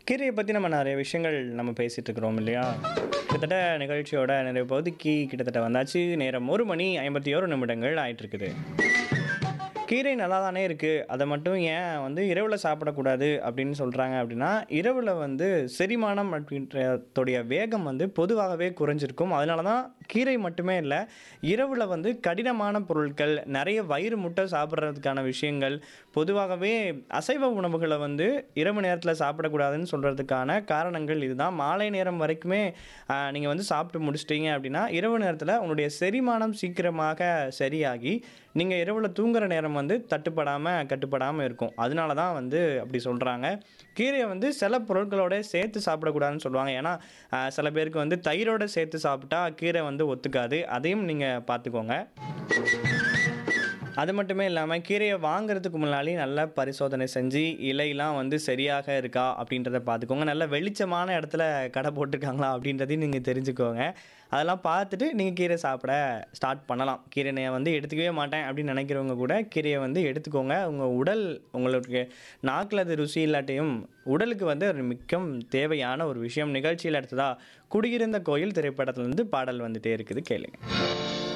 கீரையை பற்றி நம்ம நிறைய விஷயங்கள் நம்ம பேசிகிட்டு இருக்கிறோம் இல்லையா கிட்டத்தட்ட நிகழ்ச்சியோட நிறைய பகுதிக்கு கிட்டத்தட்ட வந்தாச்சு நேரம் ஒரு மணி ஐம்பத்தி ஓரு நிமிடங்கள் ஆயிட்டு இருக்குது கீரை நல்லா தானே இருக்குது அதை மட்டும் ஏன் வந்து இரவில் சாப்பிடக்கூடாது அப்படின்னு சொல்கிறாங்க அப்படின்னா இரவில் வந்து செரிமானம் அப்படின்றதோடைய வேகம் வந்து பொதுவாகவே குறைஞ்சிருக்கும் அதனால தான் கீரை மட்டுமே இல்லை இரவில் வந்து கடினமான பொருட்கள் நிறைய வயிறு முட்டை சாப்பிட்றதுக்கான விஷயங்கள் பொதுவாகவே அசைவ உணவுகளை வந்து இரவு நேரத்தில் சாப்பிடக்கூடாதுன்னு சொல்கிறதுக்கான காரணங்கள் இதுதான் மாலை நேரம் வரைக்குமே நீங்கள் வந்து சாப்பிட்டு முடிச்சிட்டீங்க அப்படின்னா இரவு நேரத்தில் உங்களுடைய செரிமானம் சீக்கிரமாக சரியாகி நீங்கள் இரவில் தூங்குற நேரம் வந்து தட்டுப்படாமல் கட்டுப்படாமல் இருக்கும் அதனால தான் வந்து அப்படி சொல்கிறாங்க கீரையை வந்து சில பொருட்களோட சேர்த்து சாப்பிடக்கூடாதுன்னு சொல்லுவாங்க ஏன்னா ஆஹ், சில பேருக்கு வந்து தயிரோட சேர்த்து சாப்பிட்டா கீரை வந்து ஒத்துக்காது அதையும் நீங்கள் பார்த்துக்கோங்க அது மட்டுமே இல்லாமல் கீரையை வாங்குறதுக்கு முன்னாடி நல்லா பரிசோதனை செஞ்சு இலையெல்லாம் வந்து சரியாக இருக்கா அப்படின்றத பார்த்துக்கோங்க நல்ல வெளிச்சமான இடத்துல கடை போட்டிருக்காங்களா அப்படின்றதையும் நீங்கள் தெரிஞ்சுக்கோங்க அதெல்லாம் பார்த்துட்டு நீங்கள் கீரை சாப்பிட ஸ்டார்ட் பண்ணலாம் கீரை நான் வந்து எடுத்துக்கவே மாட்டேன் அப்படின்னு நினைக்கிறவங்க கூட கீரையை வந்து எடுத்துக்கோங்க உங்கள் உடல் உங்களுக்கு நாக்கில் அது ருசி இல்லாட்டியும் உடலுக்கு வந்து ஒரு மிக்க தேவையான ஒரு விஷயம் நிகழ்ச்சியில் அடுத்ததா குடியிருந்த கோயில் திரைப்படத்துலேருந்து பாடல் வந்துட்டே இருக்குது கேளுங்க